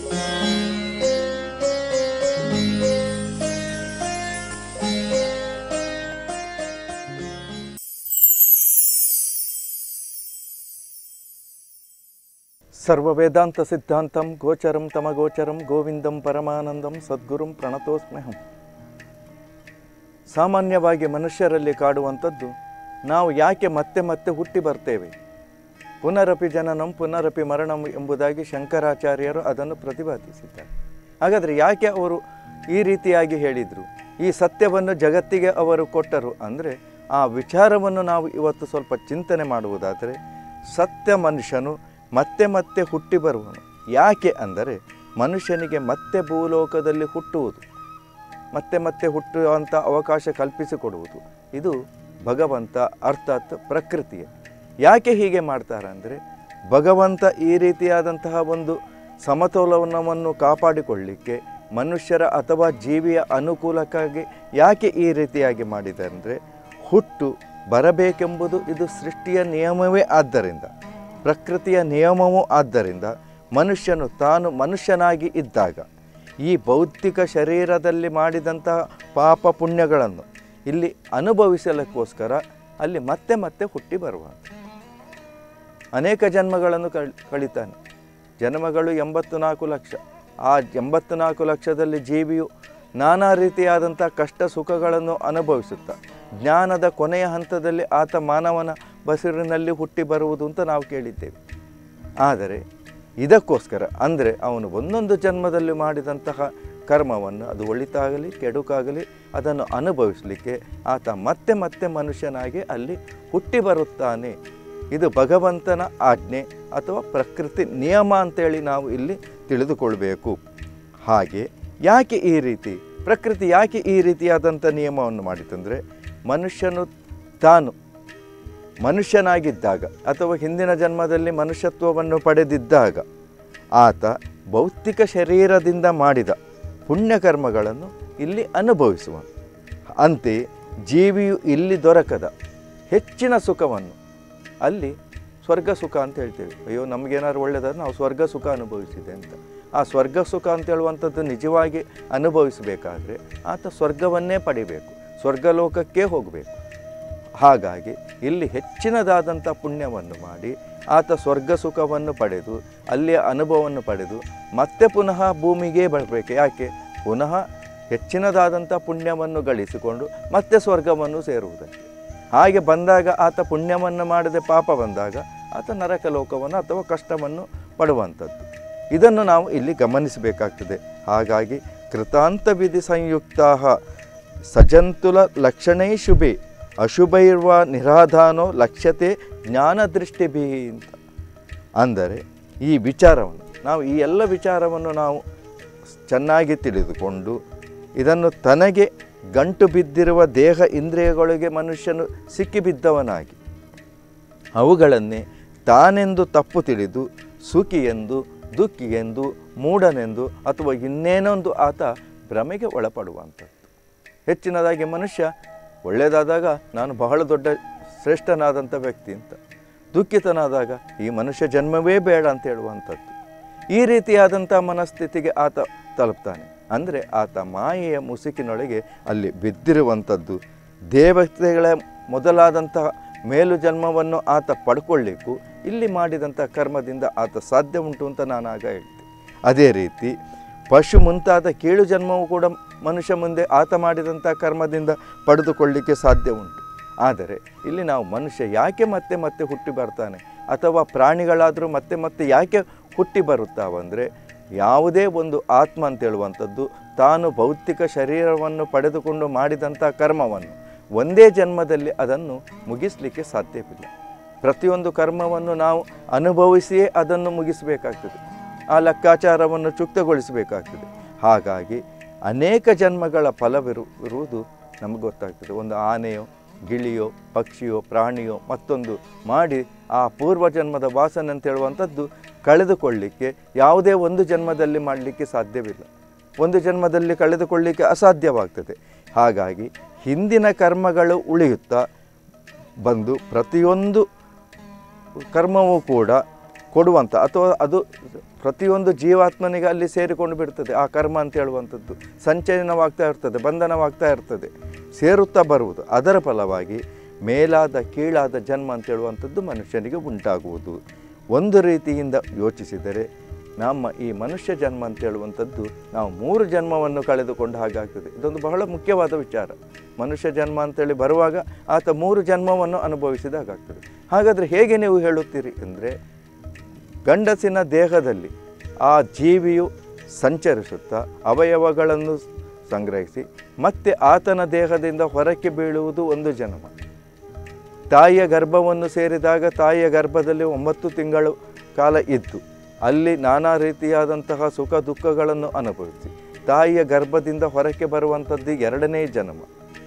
ಸರ್ವವೇದಾಂತ ಸಿದ್ಧಾಂತಂ ಗೋಚರಂ ತಮಗೋಚರಂ ಗೋವಿಂದಂ ಪರಮಾನಂದಂ ಸದ್ಗುರುಂ ಪ್ರಣತೋಸ್ಮ್ಯಹಂ ಸಾಮಾನ್ಯವಾಗಿ ಮನುಷ್ಯರಲ್ಲಿ ಕಾಡುವಂಥದ್ದು ನಾವು ಯಾಕೆ ಮತ್ತೆ ಮತ್ತೆ ಹುಟ್ಟಿ ಬರ್ತೇವೆ ಪುನರಪಿ ಜನನಂ ಪುನರಪಿ ಮರಣಂ ಎಂಬುದಾಗಿ ಶಂಕರಾಚಾರ್ಯರು ಅದನ್ನು ಪ್ರತಿಪಾದಿಸಿದ್ದಾರೆ ಹಾಗಾದರೆ ಯಾಕೆ ಅವರು ಈ ರೀತಿಯಾಗಿ ಹೇಳಿದರು ಈ ಸತ್ಯವನ್ನು ಜಗತ್ತಿಗೆ ಅವರು ಕೊಟ್ಟರು ಅಂದರೆ ಆ ವಿಚಾರವನ್ನು ನಾವು ಇವತ್ತು ಸ್ವಲ್ಪ ಚಿಂತನೆ ಮಾಡುವುದಾದರೆ ಸತ್ಯ ಮನುಷ್ಯನು ಮತ್ತೆ ಮತ್ತೆ ಹುಟ್ಟಿ ಬರುವನು ಯಾಕೆ ಅಂದರೆ ಮನುಷ್ಯನಿಗೆ ಮತ್ತೆ ಭೂಲೋಕದಲ್ಲಿ ಹುಟ್ಟುವುದು ಮತ್ತೆ ಮತ್ತೆ ಹುಟ್ಟುವಂಥ ಅವಕಾಶ ಕಲ್ಪಿಸಿಕೊಡುವುದು ಇದು ಭಗವಂತ ಅರ್ಥಾತ್ ಪ್ರಕೃತಿಯ ಯಾಕೆ ಹೀಗೆ ಮಾಡ್ತಾರೆ ಅಂದರೆ ಭಗವಂತ ಈ ರೀತಿಯಾದಂತಹ ಒಂದು ಸಮತೋಲನವನ್ನು ಕಾಪಾಡಿಕೊಳ್ಳಿಕ್ಕೆ ಮನುಷ್ಯರ ಅಥವಾ ಜೀವಿಯ ಅನುಕೂಲಕ್ಕಾಗಿ ಯಾಕೆ ಈ ರೀತಿಯಾಗಿ ಮಾಡಿದೆ ಅಂದರೆ ಹುಟ್ಟು ಬರಬೇಕೆಂಬುದು ಇದು ಸೃಷ್ಟಿಯ ನಿಯಮವೇ ಆದ್ದರಿಂದ ಪ್ರಕೃತಿಯ ನಿಯಮವೂ ಆದ್ದರಿಂದ ಮನುಷ್ಯನು ತಾನು ಮನುಷ್ಯನಾಗಿ ಇದ್ದಾಗ ಈ ಭೌತಿಕ ಶರೀರದಲ್ಲಿ ಮಾಡಿದಂತಹ ಪಾಪ ಪುಣ್ಯಗಳನ್ನು ಇಲ್ಲಿ ಅನುಭವಿಸಲಿಕ್ಕೋಸ್ಕರ ಅಲ್ಲಿ ಮತ್ತೆ ಮತ್ತೆ ಹುಟ್ಟಿ ಬರುವ ಅನೇಕ ಜನ್ಮಗಳನ್ನು ಕಳ್ ಕಳಿತಾನೆ ಜನ್ಮಗಳು ಎಂಬತ್ತು ನಾಲ್ಕು ಲಕ್ಷ ಆ ಎಂಬತ್ತು ನಾಲ್ಕು ಲಕ್ಷದಲ್ಲಿ ಜೀವಿಯು ನಾನಾ ರೀತಿಯಾದಂಥ ಕಷ್ಟ ಸುಖಗಳನ್ನು ಅನುಭವಿಸುತ್ತಾ ಜ್ಞಾನದ ಕೊನೆಯ ಹಂತದಲ್ಲಿ ಆತ ಮಾನವನ ಬಸಿರಿನಲ್ಲಿ ಹುಟ್ಟಿ ಬರುವುದು ಅಂತ ನಾವು ಕೇಳಿದ್ದೇವೆ ಆದರೆ ಇದಕ್ಕೋಸ್ಕರ ಅಂದರೆ ಅವನು ಒಂದೊಂದು ಜನ್ಮದಲ್ಲಿ ಮಾಡಿದಂತಹ ಕರ್ಮವನ್ನು ಅದು ಒಳಿತಾಗಲಿ ಕೆಡುಕಾಗಲಿ ಅದನ್ನು ಅನುಭವಿಸಲಿಕ್ಕೆ ಆತ ಮತ್ತೆ ಮತ್ತೆ ಮನುಷ್ಯನಾಗಿ ಅಲ್ಲಿ ಹುಟ್ಟಿ ಬರುತ್ತಾನೆ ಇದು ಭಗವಂತನ ಆಜ್ಞೆ ಅಥವಾ ಪ್ರಕೃತಿ ನಿಯಮ ಅಂತೇಳಿ ನಾವು ಇಲ್ಲಿ ತಿಳಿದುಕೊಳ್ಬೇಕು ಹಾಗೆ ಯಾಕೆ ಈ ರೀತಿ ಪ್ರಕೃತಿ ಯಾಕೆ ಈ ರೀತಿಯಾದಂಥ ನಿಯಮವನ್ನು ಮಾಡಿತಂದರೆ ಮನುಷ್ಯನು ತಾನು ಮನುಷ್ಯನಾಗಿದ್ದಾಗ ಅಥವಾ ಹಿಂದಿನ ಜನ್ಮದಲ್ಲಿ ಮನುಷ್ಯತ್ವವನ್ನು ಪಡೆದಿದ್ದಾಗ ಆತ ಭೌತಿಕ ಶರೀರದಿಂದ ಮಾಡಿದ ಪುಣ್ಯಕರ್ಮಗಳನ್ನು ಇಲ್ಲಿ ಅನುಭವಿಸುವ ಅಂತೆ ಜೀವಿಯು ಇಲ್ಲಿ ದೊರಕದ ಹೆಚ್ಚಿನ ಸುಖವನ್ನು ಅಲ್ಲಿ ಸ್ವರ್ಗ ಸುಖ ಅಂತ ಹೇಳ್ತೇವೆ ಅಯ್ಯೋ ನಮಗೇನಾದ್ರು ಒಳ್ಳೆಯದಾದ್ರೆ ನಾವು ಸ್ವರ್ಗ ಸುಖ ಅನುಭವಿಸಿದೆ ಅಂತ ಆ ಸ್ವರ್ಗ ಸುಖ ಅಂತ ಹೇಳುವಂಥದ್ದು ನಿಜವಾಗಿ ಅನುಭವಿಸಬೇಕಾದ್ರೆ ಆತ ಸ್ವರ್ಗವನ್ನೇ ಪಡಿಬೇಕು ಸ್ವರ್ಗಲೋಕಕ್ಕೆ ಹೋಗಬೇಕು ಹಾಗಾಗಿ ಇಲ್ಲಿ ಹೆಚ್ಚಿನದಾದಂಥ ಪುಣ್ಯವನ್ನು ಮಾಡಿ ಆತ ಸ್ವರ್ಗ ಸುಖವನ್ನು ಪಡೆದು ಅಲ್ಲಿಯ ಅನುಭವವನ್ನು ಪಡೆದು ಮತ್ತೆ ಪುನಃ ಭೂಮಿಗೆ ಬರಬೇಕು ಯಾಕೆ ಪುನಃ ಹೆಚ್ಚಿನದಾದಂಥ ಪುಣ್ಯವನ್ನು ಗಳಿಸಿಕೊಂಡು ಮತ್ತೆ ಸ್ವರ್ಗವನ್ನು ಸೇರುವುದಕ್ಕೆ ಹಾಗೆ ಬಂದಾಗ ಆತ ಪುಣ್ಯವನ್ನು ಮಾಡದೆ ಪಾಪ ಬಂದಾಗ ಆತ ನರಕ ಲೋಕವನ್ನು ಅಥವಾ ಕಷ್ಟವನ್ನು ಪಡುವಂಥದ್ದು ಇದನ್ನು ನಾವು ಇಲ್ಲಿ ಗಮನಿಸಬೇಕಾಗ್ತದೆ ಹಾಗಾಗಿ ಕೃತಾಂತ ವಿಧಿ ಸಂಯುಕ್ತಾ ಸಜಂತುಲ ಲಕ್ಷಣೈ ಶುಭೆ ಅಶುಭೈರ್ವ ನಿರಾಧಾನೋ ಲಕ್ಷ್ಯತೆ ಜ್ಞಾನದೃಷ್ಟಿಭಿ ಅಂತ ಅಂದರೆ ಈ ವಿಚಾರವನ್ನು ನಾವು ಈ ಎಲ್ಲ ವಿಚಾರವನ್ನು ನಾವು ಚೆನ್ನಾಗಿ ತಿಳಿದುಕೊಂಡು ಇದನ್ನು ತನಗೆ ಗಂಟು ಬಿದ್ದಿರುವ ದೇಹ ಇಂದ್ರಿಯಗಳಿಗೆ ಮನುಷ್ಯನು ಸಿಕ್ಕಿಬಿದ್ದವನಾಗಿ ಅವುಗಳನ್ನೇ ತಾನೆಂದು ತಪ್ಪು ತಿಳಿದು ಸುಖಿ ಎಂದು ದುಃಖಿ ಎಂದು ಮೂಢನೆಂದು ಅಥವಾ ಇನ್ನೇನೊಂದು ಆತ ಭ್ರಮೆಗೆ ಒಳಪಡುವಂಥದ್ದು ಹೆಚ್ಚಿನದಾಗಿ ಮನುಷ್ಯ ಒಳ್ಳೆಯದಾದಾಗ ನಾನು ಬಹಳ ದೊಡ್ಡ ಶ್ರೇಷ್ಠನಾದಂಥ ವ್ಯಕ್ತಿ ಅಂತ ದುಃಖಿತನಾದಾಗ ಈ ಮನುಷ್ಯ ಜನ್ಮವೇ ಬೇಡ ಅಂತ ಹೇಳುವಂಥದ್ದು ಈ ರೀತಿಯಾದಂಥ ಮನಸ್ಥಿತಿಗೆ ಆತ ತಲುಪ್ತಾನೆ ಅಂದರೆ ಆತ ಮಾಯೆಯ ಮುಸುಕಿನೊಳಗೆ ಅಲ್ಲಿ ಬಿದ್ದಿರುವಂಥದ್ದು ದೇವತೆಗಳ ಮೊದಲಾದಂತಹ ಮೇಲು ಜನ್ಮವನ್ನು ಆತ ಪಡ್ಕೊಳ್ಳಿಕ್ಕೂ ಇಲ್ಲಿ ಮಾಡಿದಂಥ ಕರ್ಮದಿಂದ ಆತ ಸಾಧ್ಯ ಉಂಟು ಅಂತ ನಾನು ಆಗ ಹೇಳ್ತೆ ಅದೇ ರೀತಿ ಪಶು ಮುಂತಾದ ಕೀಳು ಜನ್ಮವು ಕೂಡ ಮನುಷ್ಯ ಮುಂದೆ ಆತ ಮಾಡಿದಂಥ ಕರ್ಮದಿಂದ ಪಡೆದುಕೊಳ್ಳಿಕ್ಕೆ ಸಾಧ್ಯ ಉಂಟು ಆದರೆ ಇಲ್ಲಿ ನಾವು ಮನುಷ್ಯ ಯಾಕೆ ಮತ್ತೆ ಮತ್ತೆ ಹುಟ್ಟಿ ಬರ್ತಾನೆ ಅಥವಾ ಪ್ರಾಣಿಗಳಾದರೂ ಮತ್ತೆ ಮತ್ತೆ ಯಾಕೆ ಹುಟ್ಟಿ ಬರುತ್ತಾವಂದರೆ ಯಾವುದೇ ಒಂದು ಆತ್ಮ ಅಂತ ಹೇಳುವಂಥದ್ದು ತಾನು ಭೌತಿಕ ಶರೀರವನ್ನು ಪಡೆದುಕೊಂಡು ಮಾಡಿದಂಥ ಕರ್ಮವನ್ನು ಒಂದೇ ಜನ್ಮದಲ್ಲಿ ಅದನ್ನು ಮುಗಿಸಲಿಕ್ಕೆ ಸಾಧ್ಯವಿಲ್ಲ ಪ್ರತಿಯೊಂದು ಕರ್ಮವನ್ನು ನಾವು ಅನುಭವಿಸಿಯೇ ಅದನ್ನು ಮುಗಿಸಬೇಕಾಗ್ತದೆ ಆ ಲೆಕ್ಕಾಚಾರವನ್ನು ಚುಕ್ತಗೊಳಿಸಬೇಕಾಗ್ತದೆ ಹಾಗಾಗಿ ಅನೇಕ ಜನ್ಮಗಳ ಫಲವಿರು ಇರುವುದು ನಮಗೆ ಗೊತ್ತಾಗ್ತದೆ ಒಂದು ಆನೆಯೋ ಗಿಳಿಯೋ ಪಕ್ಷಿಯೋ ಪ್ರಾಣಿಯೋ ಮತ್ತೊಂದು ಮಾಡಿ ಆ ಪೂರ್ವ ಜನ್ಮದ ವಾಸನೆ ಅಂತ ಹೇಳುವಂಥದ್ದು ಕಳೆದುಕೊಳ್ಳಿಕ್ಕೆ ಯಾವುದೇ ಒಂದು ಜನ್ಮದಲ್ಲಿ ಮಾಡಲಿಕ್ಕೆ ಸಾಧ್ಯವಿಲ್ಲ ಒಂದು ಜನ್ಮದಲ್ಲಿ ಕಳೆದುಕೊಳ್ಳಿಕ್ಕೆ ಅಸಾಧ್ಯವಾಗ್ತದೆ ಹಾಗಾಗಿ ಹಿಂದಿನ ಕರ್ಮಗಳು ಉಳಿಯುತ್ತಾ ಬಂದು ಪ್ರತಿಯೊಂದು ಕರ್ಮವೂ ಕೂಡ ಕೊಡುವಂಥ ಅಥವಾ ಅದು ಪ್ರತಿಯೊಂದು ಜೀವಾತ್ಮನಿಗೆ ಅಲ್ಲಿ ಸೇರಿಕೊಂಡು ಬಿಡ್ತದೆ ಆ ಕರ್ಮ ಅಂತ ಹೇಳುವಂಥದ್ದು ಸಂಚಯನವಾಗ್ತಾ ಇರ್ತದೆ ಬಂಧನವಾಗ್ತಾ ಇರ್ತದೆ ಸೇರುತ್ತಾ ಬರುವುದು ಅದರ ಫಲವಾಗಿ ಮೇಲಾದ ಕೀಳಾದ ಜನ್ಮ ಅಂತ ಹೇಳುವಂಥದ್ದು ಮನುಷ್ಯನಿಗೆ ಉಂಟಾಗುವುದು ಒಂದು ರೀತಿಯಿಂದ ಯೋಚಿಸಿದರೆ ನಮ್ಮ ಈ ಮನುಷ್ಯ ಜನ್ಮ ಅಂತ ಹೇಳುವಂಥದ್ದು ನಾವು ಮೂರು ಜನ್ಮವನ್ನು ಕಳೆದುಕೊಂಡ ಹಾಗಾಗ್ತದೆ ಇದೊಂದು ಬಹಳ ಮುಖ್ಯವಾದ ವಿಚಾರ ಮನುಷ್ಯ ಜನ್ಮ ಅಂತೇಳಿ ಬರುವಾಗ ಆತ ಮೂರು ಜನ್ಮವನ್ನು ಅನುಭವಿಸಿದ ಹಾಗಾಗ್ತದೆ ಹಾಗಾದರೆ ಹೇಗೆ ನೀವು ಹೇಳುತ್ತೀರಿ ಅಂದರೆ ಗಂಡಸಿನ ದೇಹದಲ್ಲಿ ಆ ಜೀವಿಯು ಸಂಚರಿಸುತ್ತಾ ಅವಯವಗಳನ್ನು ಸಂಗ್ರಹಿಸಿ ಮತ್ತೆ ಆತನ ದೇಹದಿಂದ ಹೊರಕ್ಕೆ ಬೀಳುವುದು ಒಂದು ಜನ್ಮ ತಾಯಿಯ ಗರ್ಭವನ್ನು ಸೇರಿದಾಗ ತಾಯಿಯ ಗರ್ಭದಲ್ಲಿ ಒಂಬತ್ತು ತಿಂಗಳು ಕಾಲ ಇದ್ದು ಅಲ್ಲಿ ನಾನಾ ರೀತಿಯಾದಂತಹ ಸುಖ ದುಃಖಗಳನ್ನು ಅನುಭವಿಸಿ ತಾಯಿಯ ಗರ್ಭದಿಂದ ಹೊರಕ್ಕೆ ಬರುವಂಥದ್ದು ಎರಡನೇ ಜನ್ಮ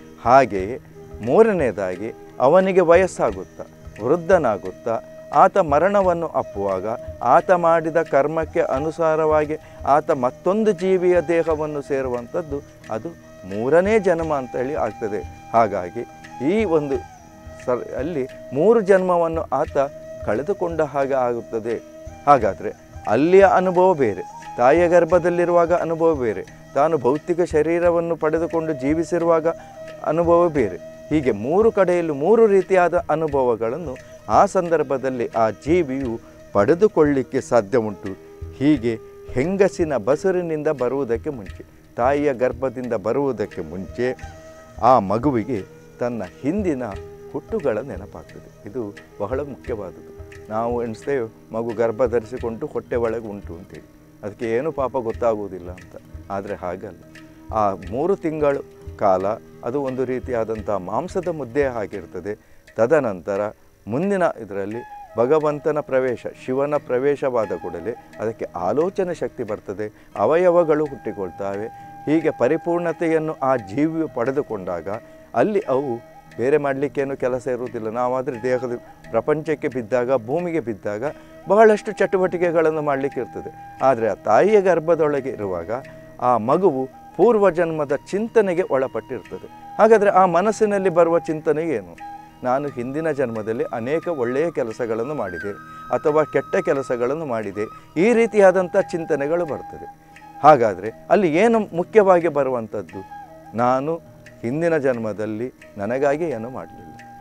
ಹಾಗೆಯೇ ಮೂರನೇದಾಗಿ ಅವನಿಗೆ ವಯಸ್ಸಾಗುತ್ತಾ ವೃದ್ಧನಾಗುತ್ತಾ ಆತ ಮರಣವನ್ನು ಅಪ್ಪುವಾಗ ಆತ ಮಾಡಿದ ಕರ್ಮಕ್ಕೆ ಅನುಸಾರವಾಗಿ ಆತ ಮತ್ತೊಂದು ಜೀವಿಯ ದೇಹವನ್ನು ಸೇರುವಂಥದ್ದು ಅದು ಮೂರನೇ ಜನ್ಮ ಅಂತೇಳಿ ಆಗ್ತದೆ ಹಾಗಾಗಿ ಈ ಒಂದು ಸರ್ ಅಲ್ಲಿ ಮೂರು ಜನ್ಮವನ್ನು ಆತ ಕಳೆದುಕೊಂಡ ಹಾಗೆ ಆಗುತ್ತದೆ ಹಾಗಾದರೆ ಅಲ್ಲಿಯ ಅನುಭವ ಬೇರೆ ತಾಯಿಯ ಗರ್ಭದಲ್ಲಿರುವಾಗ ಅನುಭವ ಬೇರೆ ತಾನು ಭೌತಿಕ ಶರೀರವನ್ನು ಪಡೆದುಕೊಂಡು ಜೀವಿಸಿರುವಾಗ ಅನುಭವ ಬೇರೆ ಹೀಗೆ ಮೂರು ಕಡೆಯಲ್ಲೂ ಮೂರು ರೀತಿಯಾದ ಅನುಭವಗಳನ್ನು ಆ ಸಂದರ್ಭದಲ್ಲಿ ಆ ಜೀವಿಯು ಪಡೆದುಕೊಳ್ಳಿಕ್ಕೆ ಸಾಧ್ಯ ಉಂಟು ಹೀಗೆ ಹೆಂಗಸಿನ ಬಸರಿನಿಂದ ಬರುವುದಕ್ಕೆ ಮುಂಚೆ ತಾಯಿಯ ಗರ್ಭದಿಂದ ಬರುವುದಕ್ಕೆ ಮುಂಚೆ ಆ ಮಗುವಿಗೆ ತನ್ನ ಹಿಂದಿನ ಹುಟ್ಟುಗಳ ನೆನಪಾಗ್ತದೆ ಇದು ಬಹಳ ಮುಖ್ಯವಾದುದು ನಾವು ಎಣಿಸ್ತೇವೆ ಮಗು ಗರ್ಭ ಧರಿಸಿಕೊಂಡು ಹೊಟ್ಟೆ ಒಳಗೆ ಉಂಟು ಅಂತೇಳಿ ಅದಕ್ಕೆ ಏನು ಪಾಪ ಗೊತ್ತಾಗುವುದಿಲ್ಲ ಅಂತ ಆದರೆ ಹಾಗಲ್ಲ ಆ ಮೂರು ತಿಂಗಳು ಕಾಲ ಅದು ಒಂದು ರೀತಿಯಾದಂಥ ಮಾಂಸದ ಮುದ್ದೆ ಆಗಿರ್ತದೆ ತದನಂತರ ಮುಂದಿನ ಇದರಲ್ಲಿ ಭಗವಂತನ ಪ್ರವೇಶ ಶಿವನ ಪ್ರವೇಶವಾದ ಕೂಡಲೇ ಅದಕ್ಕೆ ಆಲೋಚನೆ ಶಕ್ತಿ ಬರ್ತದೆ ಅವಯವಗಳು ಹುಟ್ಟಿಕೊಳ್ತವೆ ಹೀಗೆ ಪರಿಪೂರ್ಣತೆಯನ್ನು ಆ ಜೀವಿಯು ಪಡೆದುಕೊಂಡಾಗ ಅಲ್ಲಿ ಅವು ಬೇರೆ ಮಾಡಲಿಕ್ಕೇನು ಕೆಲಸ ಇರುವುದಿಲ್ಲ ನಾವಾದರೆ ದೇಹದ ಪ್ರಪಂಚಕ್ಕೆ ಬಿದ್ದಾಗ ಭೂಮಿಗೆ ಬಿದ್ದಾಗ ಬಹಳಷ್ಟು ಚಟುವಟಿಕೆಗಳನ್ನು ಮಾಡಲಿಕ್ಕೆ ಇರ್ತದೆ ಆದರೆ ಆ ತಾಯಿಯ ಗರ್ಭದೊಳಗೆ ಇರುವಾಗ ಆ ಮಗುವು ಪೂರ್ವಜನ್ಮದ ಚಿಂತನೆಗೆ ಒಳಪಟ್ಟಿರ್ತದೆ ಹಾಗಾದರೆ ಆ ಮನಸ್ಸಿನಲ್ಲಿ ಬರುವ ಚಿಂತನೆ ಏನು ನಾನು ಹಿಂದಿನ ಜನ್ಮದಲ್ಲಿ ಅನೇಕ ಒಳ್ಳೆಯ ಕೆಲಸಗಳನ್ನು ಮಾಡಿದೆ ಅಥವಾ ಕೆಟ್ಟ ಕೆಲಸಗಳನ್ನು ಮಾಡಿದೆ ಈ ರೀತಿಯಾದಂಥ ಚಿಂತನೆಗಳು ಬರ್ತದೆ ಹಾಗಾದರೆ ಅಲ್ಲಿ ಏನು ಮುಖ್ಯವಾಗಿ ಬರುವಂಥದ್ದು ನಾನು ಹಿಂದಿನ ಜನ್ಮದಲ್ಲಿ ನನಗಾಗಿ ಏನು ಮಾಡಲಿಲ್ಲ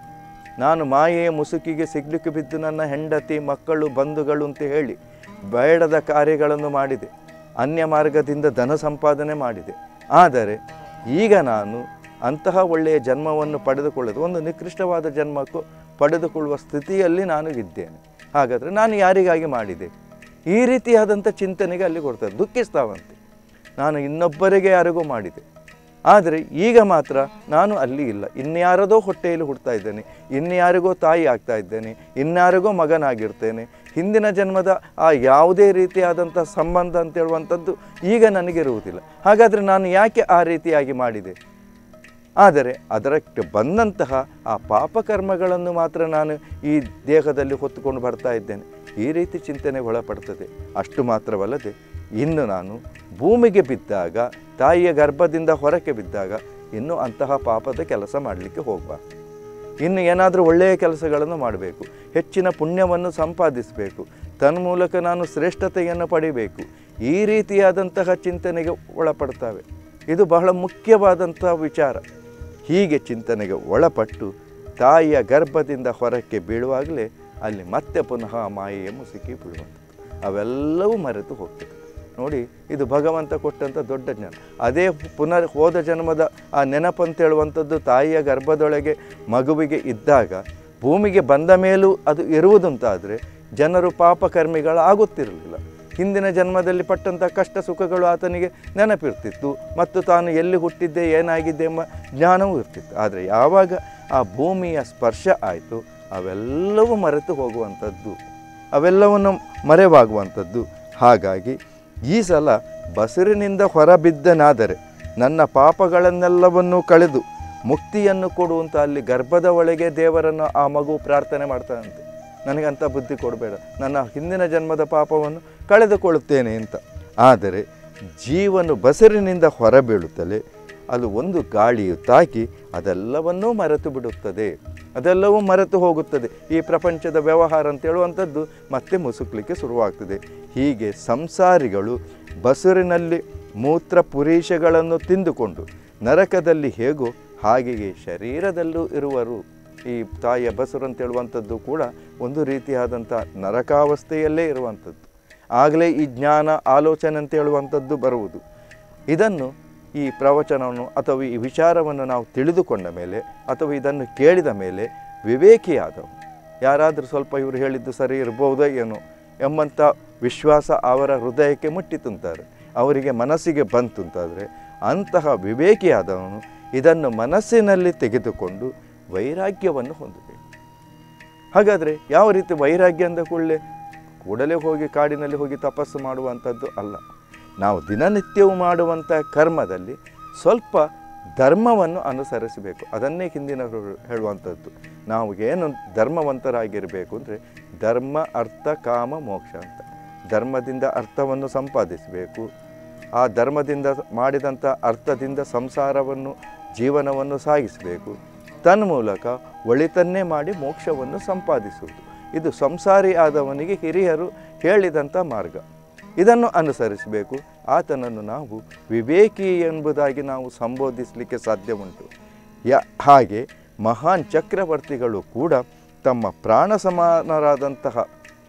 ನಾನು ಮಾಯೆಯ ಮುಸುಕಿಗೆ ಸಿಗ್ಲಿಕ್ಕೆ ಬಿದ್ದು ನನ್ನ ಹೆಂಡತಿ ಮಕ್ಕಳು ಬಂಧುಗಳು ಅಂತ ಹೇಳಿ ಬೇಡದ ಕಾರ್ಯಗಳನ್ನು ಮಾಡಿದೆ ಅನ್ಯ ಮಾರ್ಗದಿಂದ ಧನ ಸಂಪಾದನೆ ಮಾಡಿದೆ ಆದರೆ ಈಗ ನಾನು ಅಂತಹ ಒಳ್ಳೆಯ ಜನ್ಮವನ್ನು ಪಡೆದುಕೊಳ್ಳೋದು ಒಂದು ನಿಕೃಷ್ಟವಾದ ಜನ್ಮಕ್ಕೂ ಪಡೆದುಕೊಳ್ಳುವ ಸ್ಥಿತಿಯಲ್ಲಿ ನಾನು ಇದ್ದೇನೆ ಹಾಗಾದರೆ ನಾನು ಯಾರಿಗಾಗಿ ಮಾಡಿದೆ ಈ ರೀತಿಯಾದಂಥ ಚಿಂತನೆಗೆ ಅಲ್ಲಿ ಕೊಡ್ತಾರೆ ದುಃಖಿಸ್ತಾವಂತೆ ನಾನು ಇನ್ನೊಬ್ಬರಿಗೆ ಯಾರಿಗೂ ಮಾಡಿದೆ ಆದರೆ ಈಗ ಮಾತ್ರ ನಾನು ಅಲ್ಲಿ ಇಲ್ಲ ಇನ್ಯಾರದೋ ಹೊಟ್ಟೆಯಲ್ಲಿ ಹುಡ್ತಾ ಇದ್ದೇನೆ ಇನ್ಯಾರಿಗೋ ತಾಯಿ ಆಗ್ತಾ ಇದ್ದೇನೆ ಇನ್ಯಾರಿಗೋ ಮಗನಾಗಿರ್ತೇನೆ ಹಿಂದಿನ ಜನ್ಮದ ಆ ಯಾವುದೇ ರೀತಿಯಾದಂಥ ಸಂಬಂಧ ಅಂತ ಹೇಳುವಂಥದ್ದು ಈಗ ನನಗಿರುವುದಿಲ್ಲ ಹಾಗಾದರೆ ನಾನು ಯಾಕೆ ಆ ರೀತಿಯಾಗಿ ಮಾಡಿದೆ ಆದರೆ ಅದಕ್ಕೆ ಬಂದಂತಹ ಆ ಪಾಪಕರ್ಮಗಳನ್ನು ಮಾತ್ರ ನಾನು ಈ ದೇಹದಲ್ಲಿ ಹೊತ್ತುಕೊಂಡು ಬರ್ತಾ ಇದ್ದೇನೆ ಈ ರೀತಿ ಚಿಂತನೆ ಒಳಪಡ್ತದೆ ಅಷ್ಟು ಮಾತ್ರವಲ್ಲದೆ ಇನ್ನು ನಾನು ಭೂಮಿಗೆ ಬಿದ್ದಾಗ ತಾಯಿಯ ಗರ್ಭದಿಂದ ಹೊರಕ್ಕೆ ಬಿದ್ದಾಗ ಇನ್ನು ಅಂತಹ ಪಾಪದ ಕೆಲಸ ಮಾಡಲಿಕ್ಕೆ ಹೋಗಬಾರ್ದು ಇನ್ನು ಏನಾದರೂ ಒಳ್ಳೆಯ ಕೆಲಸಗಳನ್ನು ಮಾಡಬೇಕು ಹೆಚ್ಚಿನ ಪುಣ್ಯವನ್ನು ಸಂಪಾದಿಸಬೇಕು ತನ್ಮೂಲಕ ನಾನು ಶ್ರೇಷ್ಠತೆಯನ್ನು ಪಡಿಬೇಕು ಈ ರೀತಿಯಾದಂತಹ ಚಿಂತನೆಗೆ ಒಳಪಡ್ತವೆ ಇದು ಬಹಳ ಮುಖ್ಯವಾದಂಥ ವಿಚಾರ ಹೀಗೆ ಚಿಂತನೆಗೆ ಒಳಪಟ್ಟು ತಾಯಿಯ ಗರ್ಭದಿಂದ ಹೊರಕ್ಕೆ ಬೀಳುವಾಗಲೇ ಅಲ್ಲಿ ಮತ್ತೆ ಪುನಃ ಮಾಯೆಯ ಮುಸುಕಿ ಬೀಳುವಂಥದ್ದು ಅವೆಲ್ಲವೂ ಮರೆತು ಹೋಗ್ತದೆ ನೋಡಿ ಇದು ಭಗವಂತ ಕೊಟ್ಟಂಥ ದೊಡ್ಡ ಜ್ಞಾನ ಅದೇ ಪುನರ್ ಹೋದ ಜನ್ಮದ ಆ ನೆನಪಂತ ಹೇಳುವಂಥದ್ದು ತಾಯಿಯ ಗರ್ಭದೊಳಗೆ ಮಗುವಿಗೆ ಇದ್ದಾಗ ಭೂಮಿಗೆ ಬಂದ ಮೇಲೂ ಅದು ಇರುವುದಂತಾದರೆ ಜನರು ಪಾಪಕರ್ಮಿಗಳಾಗುತ್ತಿರಲಿಲ್ಲ ಹಿಂದಿನ ಜನ್ಮದಲ್ಲಿ ಪಟ್ಟಂಥ ಕಷ್ಟ ಸುಖಗಳು ಆತನಿಗೆ ನೆನಪಿರ್ತಿತ್ತು ಮತ್ತು ತಾನು ಎಲ್ಲಿ ಹುಟ್ಟಿದ್ದೆ ಏನಾಗಿದ್ದೆ ಎಂಬ ಜ್ಞಾನವೂ ಇರ್ತಿತ್ತು ಆದರೆ ಯಾವಾಗ ಆ ಭೂಮಿಯ ಸ್ಪರ್ಶ ಆಯಿತು ಅವೆಲ್ಲವೂ ಮರೆತು ಹೋಗುವಂಥದ್ದು ಅವೆಲ್ಲವನ್ನು ಮರೆವಾಗುವಂಥದ್ದು ಹಾಗಾಗಿ ಈ ಸಲ ಬಸಿರಿನಿಂದ ಹೊರಬಿದ್ದನಾದರೆ ನನ್ನ ಪಾಪಗಳನ್ನೆಲ್ಲವನ್ನೂ ಕಳೆದು ಮುಕ್ತಿಯನ್ನು ಕೊಡುವಂಥ ಅಲ್ಲಿ ಗರ್ಭದ ಒಳಗೆ ದೇವರನ್ನು ಆ ಮಗು ಪ್ರಾರ್ಥನೆ ಮಾಡ್ತಾನಂತೆ ನನಗಂಥ ಬುದ್ಧಿ ಕೊಡಬೇಡ ನನ್ನ ಹಿಂದಿನ ಜನ್ಮದ ಪಾಪವನ್ನು ಕಳೆದುಕೊಳ್ಳುತ್ತೇನೆ ಅಂತ ಆದರೆ ಜೀವನು ಬಸರಿನಿಂದ ಹೊರಬೀಳುತ್ತಲೇ ಅದು ಒಂದು ಗಾಳಿಯು ತಾಕಿ ಅದೆಲ್ಲವನ್ನೂ ಮರೆತು ಬಿಡುತ್ತದೆ ಅದೆಲ್ಲವೂ ಮರೆತು ಹೋಗುತ್ತದೆ ಈ ಪ್ರಪಂಚದ ವ್ಯವಹಾರ ಅಂತ ಹೇಳುವಂಥದ್ದು ಮತ್ತೆ ಮುಸುಕ್ಲಿಕ್ಕೆ ಶುರುವಾಗ್ತದೆ ಹೀಗೆ ಸಂಸಾರಿಗಳು ಬಸುರಿನಲ್ಲಿ ಮೂತ್ರ ಪುರೀಷಗಳನ್ನು ತಿಂದುಕೊಂಡು ನರಕದಲ್ಲಿ ಹೇಗೋ ಹಾಗೆಯೇ ಶರೀರದಲ್ಲೂ ಇರುವರು ಈ ತಾಯಿಯ ಬಸುರು ಅಂತ ಹೇಳುವಂಥದ್ದು ಕೂಡ ಒಂದು ರೀತಿಯಾದಂಥ ನರಕಾವಸ್ಥೆಯಲ್ಲೇ ಇರುವಂಥದ್ದು ಆಗಲೇ ಈ ಜ್ಞಾನ ಆಲೋಚನೆ ಅಂತ ಹೇಳುವಂಥದ್ದು ಬರುವುದು ಇದನ್ನು ಈ ಪ್ರವಚನವನ್ನು ಅಥವಾ ಈ ವಿಚಾರವನ್ನು ನಾವು ತಿಳಿದುಕೊಂಡ ಮೇಲೆ ಅಥವಾ ಇದನ್ನು ಕೇಳಿದ ಮೇಲೆ ವಿವೇಕಿಯಾದವು ಯಾರಾದರೂ ಸ್ವಲ್ಪ ಇವರು ಹೇಳಿದ್ದು ಸರಿ ಇರ್ಬೋದೋ ಏನೋ ಎಂಬಂಥ ವಿಶ್ವಾಸ ಅವರ ಹೃದಯಕ್ಕೆ ಮುಟ್ಟಿತಂತಾರೆ ಅವರಿಗೆ ಮನಸ್ಸಿಗೆ ಬಂತಂತಾದರೆ ಅಂತಹ ವಿವೇಕಿಯಾದವನು ಇದನ್ನು ಮನಸ್ಸಿನಲ್ಲಿ ತೆಗೆದುಕೊಂಡು ವೈರಾಗ್ಯವನ್ನು ಹೊಂದಬೇಕು ಹಾಗಾದರೆ ಯಾವ ರೀತಿ ವೈರಾಗ್ಯ ಅಂದ ಕೂಡಲೇ ಕೂಡಲೇ ಹೋಗಿ ಕಾಡಿನಲ್ಲಿ ಹೋಗಿ ತಪಸ್ಸು ಮಾಡುವಂಥದ್ದು ಅಲ್ಲ ನಾವು ದಿನನಿತ್ಯವೂ ಮಾಡುವಂಥ ಕರ್ಮದಲ್ಲಿ ಸ್ವಲ್ಪ ಧರ್ಮವನ್ನು ಅನುಸರಿಸಬೇಕು ಅದನ್ನೇ ಹಿಂದಿನವರು ಹೇಳುವಂಥದ್ದು ನಾವು ಏನು ಧರ್ಮವಂತರಾಗಿರಬೇಕು ಅಂದರೆ ಧರ್ಮ ಅರ್ಥ ಕಾಮ ಮೋಕ್ಷ ಅಂತ ಧರ್ಮದಿಂದ ಅರ್ಥವನ್ನು ಸಂಪಾದಿಸಬೇಕು ಆ ಧರ್ಮದಿಂದ ಮಾಡಿದಂಥ ಅರ್ಥದಿಂದ ಸಂಸಾರವನ್ನು ಜೀವನವನ್ನು ಸಾಗಿಸಬೇಕು ತನ್ಮೂಲಕ ಒಳಿತನ್ನೇ ಮಾಡಿ ಮೋಕ್ಷವನ್ನು ಸಂಪಾದಿಸುವುದು ಇದು ಸಂಸಾರಿ ಆದವನಿಗೆ ಹಿರಿಯರು ಹೇಳಿದಂಥ ಮಾರ್ಗ ಇದನ್ನು ಅನುಸರಿಸಬೇಕು ಆತನನ್ನು ನಾವು ವಿವೇಕಿ ಎಂಬುದಾಗಿ ನಾವು ಸಂಬೋಧಿಸಲಿಕ್ಕೆ ಸಾಧ್ಯ ಉಂಟು ಯ ಹಾಗೆ ಮಹಾನ್ ಚಕ್ರವರ್ತಿಗಳು ಕೂಡ ತಮ್ಮ ಪ್ರಾಣ ಸಮಾನರಾದಂತಹ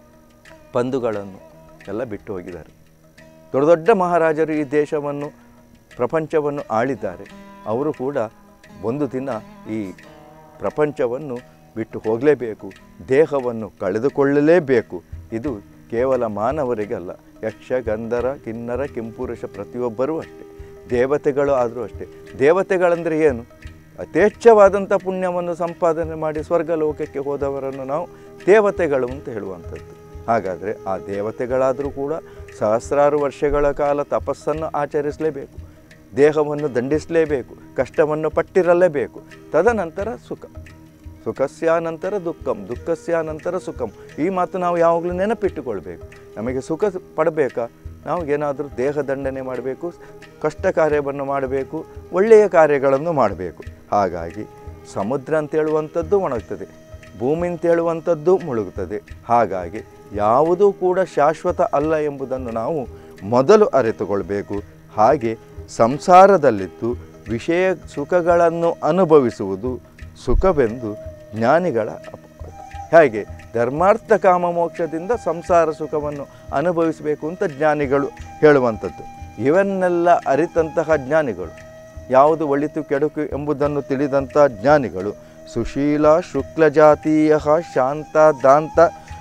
ಬಂಧುಗಳನ್ನು ಎಲ್ಲ ಬಿಟ್ಟು ಹೋಗಿದ್ದಾರೆ ದೊಡ್ಡ ದೊಡ್ಡ ಮಹಾರಾಜರು ಈ ದೇಶವನ್ನು ಪ್ರಪಂಚವನ್ನು ಆಳಿದ್ದಾರೆ ಅವರು ಕೂಡ ಒಂದು ದಿನ ಈ ಪ್ರಪಂಚವನ್ನು ಬಿಟ್ಟು ಹೋಗಲೇಬೇಕು ದೇಹವನ್ನು ಕಳೆದುಕೊಳ್ಳಲೇಬೇಕು ಇದು ಕೇವಲ ಮಾನವರಿಗೆ ಅಲ್ಲ ಯಕ್ಷ ಗಂಧರ ಕಿನ್ನರ ಕಿಂಪುರುಷ ಪ್ರತಿಯೊಬ್ಬರೂ ಅಷ್ಟೇ ದೇವತೆಗಳು ಆದರೂ ಅಷ್ಟೇ ದೇವತೆಗಳಂದರೆ ಏನು ಯಥೇಚ್ಛವಾದಂಥ ಪುಣ್ಯವನ್ನು ಸಂಪಾದನೆ ಮಾಡಿ ಸ್ವರ್ಗ ಲೋಕಕ್ಕೆ ಹೋದವರನ್ನು ನಾವು ದೇವತೆಗಳು ಅಂತ ಹೇಳುವಂಥದ್ದು ಹಾಗಾದರೆ ಆ ದೇವತೆಗಳಾದರೂ ಕೂಡ ಸಹಸ್ರಾರು ವರ್ಷಗಳ ಕಾಲ ತಪಸ್ಸನ್ನು ಆಚರಿಸಲೇಬೇಕು ದೇಹವನ್ನು ದಂಡಿಸಲೇಬೇಕು ಕಷ್ಟವನ್ನು ಪಟ್ಟಿರಲೇಬೇಕು ತದನಂತರ ಸುಖ ಸುಖಸ್ಯಾನಂತರ ದುಃಖಂ ದುಃಖಸ್ಯಾನಂತರ ಸುಖಂ ಈ ಮಾತು ನಾವು ಯಾವಾಗಲೂ ನೆನಪಿಟ್ಟುಕೊಳ್ಬೇಕು ನಮಗೆ ಸುಖ ಪಡಬೇಕಾ ನಾವು ಏನಾದರೂ ದೇಹ ದಂಡನೆ ಮಾಡಬೇಕು ಕಷ್ಟ ಕಾರ್ಯವನ್ನು ಮಾಡಬೇಕು ಒಳ್ಳೆಯ ಕಾರ್ಯಗಳನ್ನು ಮಾಡಬೇಕು ಹಾಗಾಗಿ ಸಮುದ್ರ ಅಂತ ಹೇಳುವಂಥದ್ದು ಒಣಗ್ತದೆ ಭೂಮಿ ಅಂತ ಹೇಳುವಂಥದ್ದು ಮುಳುಗುತ್ತದೆ ಹಾಗಾಗಿ ಯಾವುದೂ ಕೂಡ ಶಾಶ್ವತ ಅಲ್ಲ ಎಂಬುದನ್ನು ನಾವು ಮೊದಲು ಅರಿತುಕೊಳ್ಬೇಕು ಹಾಗೆ ಸಂಸಾರದಲ್ಲಿದ್ದು ವಿಷಯ ಸುಖಗಳನ್ನು ಅನುಭವಿಸುವುದು ಸುಖವೆಂದು ಜ್ಞಾನಿಗಳ ಅಪವಾದ ಹೇಗೆ ಧರ್ಮಾರ್ಥ ಕಾಮ ಮೋಕ್ಷದಿಂದ ಸಂಸಾರ ಸುಖವನ್ನು ಅನುಭವಿಸಬೇಕು ಅಂತ ಜ್ಞಾನಿಗಳು ಹೇಳುವಂಥದ್ದು ಇವನ್ನೆಲ್ಲ ಅರಿತಂತಹ ಜ್ಞಾನಿಗಳು ಯಾವುದು ಒಳಿತು ಕೆಡುಕು ಎಂಬುದನ್ನು ತಿಳಿದಂಥ ಜ್ಞಾನಿಗಳು ಸುಶೀಲ ಶುಕ್ಲಜಾತೀಯ ಶಾಂತ ದಾಂತ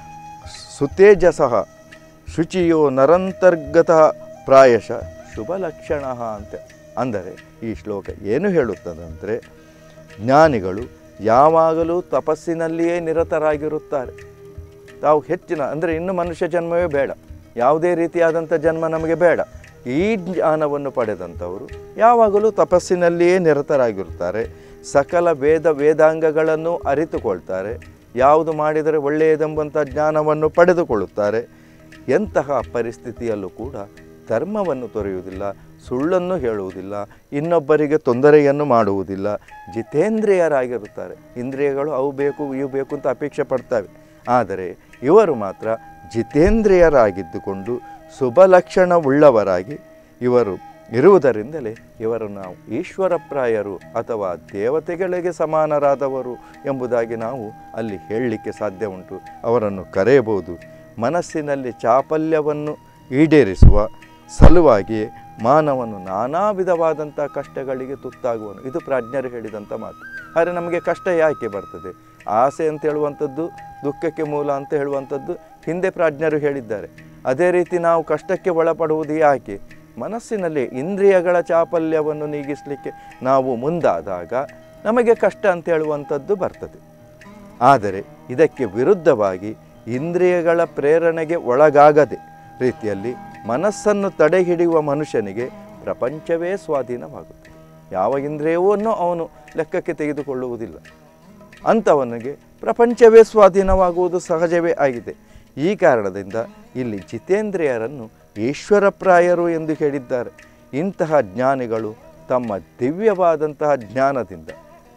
ಸುತೇಜಸಃ ಶುಚಿಯೋ ನರಂತರ್ಗತ ಪ್ರಾಯಶಃ ಶುಭ ಲಕ್ಷಣ ಅಂತ ಅಂದರೆ ಈ ಶ್ಲೋಕ ಏನು ಹೇಳುತ್ತದಂದರೆ ಜ್ಞಾನಿಗಳು ಯಾವಾಗಲೂ ತಪಸ್ಸಿನಲ್ಲಿಯೇ ನಿರತರಾಗಿರುತ್ತಾರೆ ತಾವು ಹೆಚ್ಚಿನ ಅಂದರೆ ಇನ್ನು ಮನುಷ್ಯ ಜನ್ಮವೇ ಬೇಡ ಯಾವುದೇ ರೀತಿಯಾದಂಥ ಜನ್ಮ ನಮಗೆ ಬೇಡ ಈ ಜ್ಞಾನವನ್ನು ಪಡೆದಂಥವರು ಯಾವಾಗಲೂ ತಪಸ್ಸಿನಲ್ಲಿಯೇ ನಿರತರಾಗಿರುತ್ತಾರೆ ಸಕಲ ವೇದ ವೇದಾಂಗಗಳನ್ನು ಅರಿತುಕೊಳ್ತಾರೆ ಯಾವುದು ಮಾಡಿದರೆ ಒಳ್ಳೆಯದೆಂಬಂಥ ಜ್ಞಾನವನ್ನು ಪಡೆದುಕೊಳ್ಳುತ್ತಾರೆ ಎಂತಹ ಪರಿಸ್ಥಿತಿಯಲ್ಲೂ ಕೂಡ ಧರ್ಮವನ್ನು ತೊರೆಯುವುದಿಲ್ಲ ಸುಳ್ಳನ್ನು ಹೇಳುವುದಿಲ್ಲ ಇನ್ನೊಬ್ಬರಿಗೆ ತೊಂದರೆಯನ್ನು ಮಾಡುವುದಿಲ್ಲ ಜಿತೇಂದ್ರಿಯರಾಗಿರುತ್ತಾರೆ ಇಂದ್ರಿಯಗಳು ಅವು ಬೇಕು ಇವು ಬೇಕು ಅಂತ ಅಪೇಕ್ಷೆ ಪಡ್ತವೆ ಆದರೆ ಇವರು ಮಾತ್ರ ಜಿತೇಂದ್ರಿಯರಾಗಿದ್ದುಕೊಂಡು ಶುಭ ಲಕ್ಷಣವುಳ್ಳವರಾಗಿ ಇವರು ಇರುವುದರಿಂದಲೇ ಇವರನ್ನು ನಾವು ಈಶ್ವರಪ್ರಾಯರು ಅಥವಾ ದೇವತೆಗಳಿಗೆ ಸಮಾನರಾದವರು ಎಂಬುದಾಗಿ ನಾವು ಅಲ್ಲಿ ಹೇಳಲಿಕ್ಕೆ ಸಾಧ್ಯ ಉಂಟು ಅವರನ್ನು ಕರೆಯಬಹುದು ಮನಸ್ಸಿನಲ್ಲಿ ಚಾಪಲ್ಯವನ್ನು ಈಡೇರಿಸುವ ಸಲುವಾಗಿಯೇ ಮಾನವನು ನಾನಾ ವಿಧವಾದಂಥ ಕಷ್ಟಗಳಿಗೆ ತುತ್ತಾಗುವನು ಇದು ಪ್ರಾಜ್ಞರು ಹೇಳಿದಂಥ ಮಾತು ಆದರೆ ನಮಗೆ ಕಷ್ಟ ಯಾಕೆ ಬರ್ತದೆ ಆಸೆ ಅಂತ ಹೇಳುವಂಥದ್ದು ದುಃಖಕ್ಕೆ ಮೂಲ ಅಂತ ಹೇಳುವಂಥದ್ದು ಹಿಂದೆ ಪ್ರಾಜ್ಞರು ಹೇಳಿದ್ದಾರೆ ಅದೇ ರೀತಿ ನಾವು ಕಷ್ಟಕ್ಕೆ ಒಳಪಡುವುದು ಯಾಕೆ ಮನಸ್ಸಿನಲ್ಲಿ ಇಂದ್ರಿಯಗಳ ಚಾಪಲ್ಯವನ್ನು ನೀಗಿಸಲಿಕ್ಕೆ ನಾವು ಮುಂದಾದಾಗ ನಮಗೆ ಕಷ್ಟ ಅಂತ ಹೇಳುವಂಥದ್ದು ಬರ್ತದೆ ಆದರೆ ಇದಕ್ಕೆ ವಿರುದ್ಧವಾಗಿ ಇಂದ್ರಿಯಗಳ ಪ್ರೇರಣೆಗೆ ಒಳಗಾಗದೆ ರೀತಿಯಲ್ಲಿ ಮನಸ್ಸನ್ನು ತಡೆ ಹಿಡಿಯುವ ಮನುಷ್ಯನಿಗೆ ಪ್ರಪಂಚವೇ ಸ್ವಾಧೀನವಾಗುತ್ತದೆ ಯಾವ ಇಂದ್ರಿಯವನ್ನೂ ಅವನು ಲೆಕ್ಕಕ್ಕೆ ತೆಗೆದುಕೊಳ್ಳುವುದಿಲ್ಲ ಅಂಥವನಿಗೆ ಪ್ರಪಂಚವೇ ಸ್ವಾಧೀನವಾಗುವುದು ಸಹಜವೇ ಆಗಿದೆ ಈ ಕಾರಣದಿಂದ ಇಲ್ಲಿ ಜಿತೇಂದ್ರಿಯರನ್ನು ಈಶ್ವರಪ್ರಾಯರು ಎಂದು ಹೇಳಿದ್ದಾರೆ ಇಂತಹ ಜ್ಞಾನಿಗಳು ತಮ್ಮ ದಿವ್ಯವಾದಂತಹ ಜ್ಞಾನದಿಂದ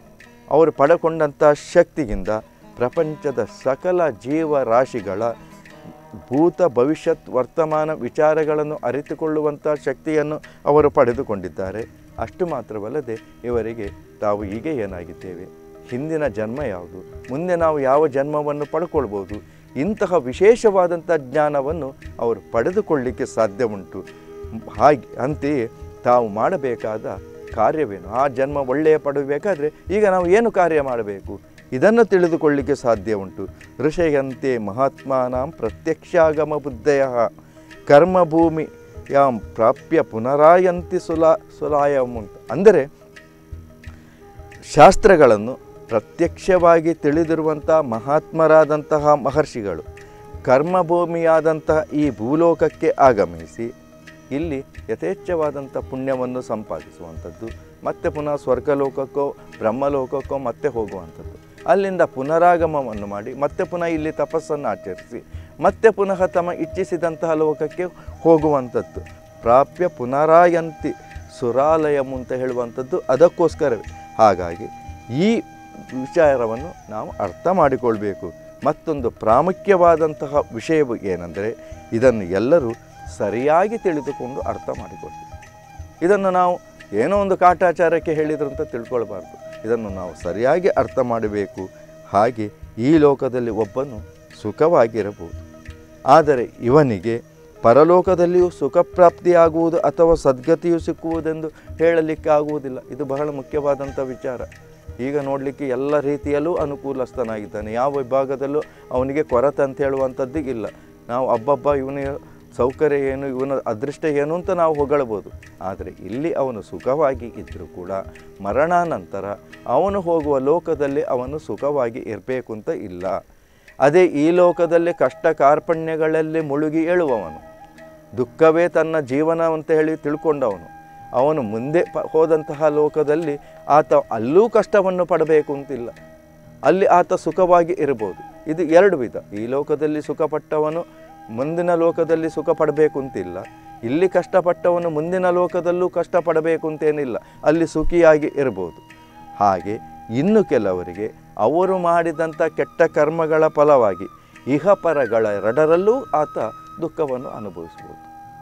ಅವರು ಪಡಕೊಂಡಂಥ ಶಕ್ತಿಯಿಂದ ಪ್ರಪಂಚದ ಸಕಲ ಜೀವರಾಶಿಗಳ ಭೂತ ಭವಿಷ್ಯತ್ ವರ್ತಮಾನ ವಿಚಾರಗಳನ್ನು ಅರಿತುಕೊಳ್ಳುವಂಥ ಶಕ್ತಿಯನ್ನು ಅವರು ಪಡೆದುಕೊಂಡಿದ್ದಾರೆ ಅಷ್ಟು ಮಾತ್ರವಲ್ಲದೆ ಇವರಿಗೆ ತಾವು ಈಗ ಏನಾಗಿದ್ದೇವೆ ಹಿಂದಿನ ಜನ್ಮ ಯಾವುದು ಮುಂದೆ ನಾವು ಯಾವ ಜನ್ಮವನ್ನು ಪಡ್ಕೊಳ್ಬೋದು ಇಂತಹ ವಿಶೇಷವಾದಂಥ ಜ್ಞಾನವನ್ನು ಅವರು ಪಡೆದುಕೊಳ್ಳಲಿಕ್ಕೆ ಸಾಧ್ಯ ಉಂಟು ಹಾಗೆ ಅಂತೆಯೇ ತಾವು ಮಾಡಬೇಕಾದ ಕಾರ್ಯವೇನು ಆ ಜನ್ಮ ಒಳ್ಳೆಯ ಪಡಬೇಕಾದ್ರೆ ಈಗ ನಾವು ಏನು ಕಾರ್ಯ ಮಾಡಬೇಕು ಇದನ್ನು ತಿಳಿದುಕೊಳ್ಳಿಕ್ಕೆ ಸಾಧ್ಯ ಉಂಟು ಋಷಯಂತೆ ಮಹಾತ್ಮಾನಾಂ ಪ್ರತ್ಯಕ್ಷಾಗಮ ಬುದ್ಧಯ ಕರ್ಮಭೂಮಿ ಯಾಂ ಪ್ರಾಪ್ಯ ಪುನರಾಯಂತಿ ಸುಲಾ ಸುಲಾಯಂ ಅಂತ ಅಂದರೆ ಶಾಸ್ತ್ರಗಳನ್ನು ಪ್ರತ್ಯಕ್ಷವಾಗಿ ತಿಳಿದಿರುವಂಥ ಮಹಾತ್ಮರಾದಂತಹ ಮಹರ್ಷಿಗಳು ಕರ್ಮಭೂಮಿಯಾದಂತಹ ಈ ಭೂಲೋಕಕ್ಕೆ ಆಗಮಿಸಿ ಇಲ್ಲಿ ಯಥೇಚ್ಛವಾದಂಥ ಪುಣ್ಯವನ್ನು ಸಂಪಾದಿಸುವಂಥದ್ದು ಮತ್ತೆ ಪುನಃ ಸ್ವರ್ಗಲೋಕಕ್ಕೋ ಬ್ರಹ್ಮಲೋಕಕ್ಕೋ ಮತ್ತೆ ಹೋಗುವಂಥದ್ದು ಅಲ್ಲಿಂದ ಪುನರಾಗಮವನ್ನು ಮಾಡಿ ಮತ್ತೆ ಪುನಃ ಇಲ್ಲಿ ತಪಸ್ಸನ್ನು ಆಚರಿಸಿ ಮತ್ತೆ ಪುನಃ ತಮ್ಮ ಇಚ್ಛಿಸಿದಂತಹ ಲೋಕಕ್ಕೆ ಹೋಗುವಂಥದ್ದು ಪ್ರಾಪ್ಯ ಪುನರಾಯಂತಿ ಸುರಾಲಯಂ ಅಂತ ಹೇಳುವಂಥದ್ದು ಅದಕ್ಕೋಸ್ಕರವೇ ಹಾಗಾಗಿ ಈ ವಿಚಾರವನ್ನು ನಾವು ಅರ್ಥ ಮಾಡಿಕೊಳ್ಬೇಕು ಮತ್ತೊಂದು ಪ್ರಾಮುಖ್ಯವಾದಂತಹ ವಿಷಯವು ಏನೆಂದರೆ ಇದನ್ನು ಎಲ್ಲರೂ ಸರಿಯಾಗಿ ತಿಳಿದುಕೊಂಡು ಅರ್ಥ ಮಾಡಿಕೊಳ್ಬೇಕು ಇದನ್ನು ನಾವು ಏನೋ ಒಂದು ಕಾಟಾಚಾರಕ್ಕೆ ಹೇಳಿದ್ರು ಅಂತ ತಿಳ್ಕೊಳ್ಬಾರ್ದು ಇದನ್ನು ನಾವು ಸರಿಯಾಗಿ ಅರ್ಥ ಮಾಡಬೇಕು ಹಾಗೆ ಈ ಲೋಕದಲ್ಲಿ ಒಬ್ಬನು ಸುಖವಾಗಿರಬಹುದು ಆದರೆ ಇವನಿಗೆ ಪರಲೋಕದಲ್ಲಿಯೂ ಸುಖ ಪ್ರಾಪ್ತಿಯಾಗುವುದು ಅಥವಾ ಸದ್ಗತಿಯು ಸಿಕ್ಕುವುದೆಂದು ಹೇಳಲಿಕ್ಕಾಗುವುದಿಲ್ಲ ಇದು ಬಹಳ ಮುಖ್ಯವಾದಂಥ ವಿಚಾರ ಈಗ ನೋಡಲಿಕ್ಕೆ ಎಲ್ಲ ರೀತಿಯಲ್ಲೂ ಅನುಕೂಲಸ್ಥನಾಗಿದ್ದಾನೆ ಯಾವ ವಿಭಾಗದಲ್ಲೂ ಅವನಿಗೆ ಕೊರತೆ ಅಂತ ಹೇಳುವಂಥದ್ದು ಇಲ್ಲ ನಾವು ಅಬ್ಬಬ್ಬ ಇವನ ಸೌಕರ್ಯ ಏನು ಇವನ ಅದೃಷ್ಟ ಏನು ಅಂತ ನಾವು ಹೊಗಳಬೋದು ಆದರೆ ಇಲ್ಲಿ ಅವನು ಸುಖವಾಗಿ ಇದ್ದರೂ ಕೂಡ ಮರಣಾನಂತರ ಅವನು ಹೋಗುವ ಲೋಕದಲ್ಲಿ ಅವನು ಸುಖವಾಗಿ ಇರಬೇಕು ಅಂತ ಇಲ್ಲ ಅದೇ ಈ ಲೋಕದಲ್ಲಿ ಕಷ್ಟ ಕಾರ್ಪಣ್ಯಗಳಲ್ಲಿ ಮುಳುಗಿ ಏಳುವವನು ದುಃಖವೇ ತನ್ನ ಜೀವನ ಅಂತ ಹೇಳಿ ತಿಳ್ಕೊಂಡವನು ಅವನು ಮುಂದೆ ಪ ಹೋದಂತಹ ಲೋಕದಲ್ಲಿ ಆತ ಅಲ್ಲೂ ಕಷ್ಟವನ್ನು ಪಡಬೇಕು ಅಂತಿಲ್ಲ ಅಲ್ಲಿ ಆತ ಸುಖವಾಗಿ ಇರಬಹುದು ಇದು ಎರಡು ವಿಧ ಈ ಲೋಕದಲ್ಲಿ ಸುಖಪಟ್ಟವನು ಮುಂದಿನ ಲೋಕದಲ್ಲಿ ಸುಖ ಪಡಬೇಕು ಅಂತಿಲ್ಲ ಇಲ್ಲಿ ಕಷ್ಟಪಟ್ಟವನು ಮುಂದಿನ ಲೋಕದಲ್ಲೂ ಕಷ್ಟಪಡಬೇಕು ಅಂತೇನಿಲ್ಲ ಅಲ್ಲಿ ಸುಖಿಯಾಗಿ ಇರ್ಬೋದು ಹಾಗೆ ಇನ್ನು ಕೆಲವರಿಗೆ ಅವರು ಮಾಡಿದಂಥ ಕೆಟ್ಟ ಕರ್ಮಗಳ ಫಲವಾಗಿ ಇಹಪರಗಳ ಎರಡರಲ್ಲೂ ಆತ ದುಃಖವನ್ನು ಅನುಭವಿಸ್ಬೋದು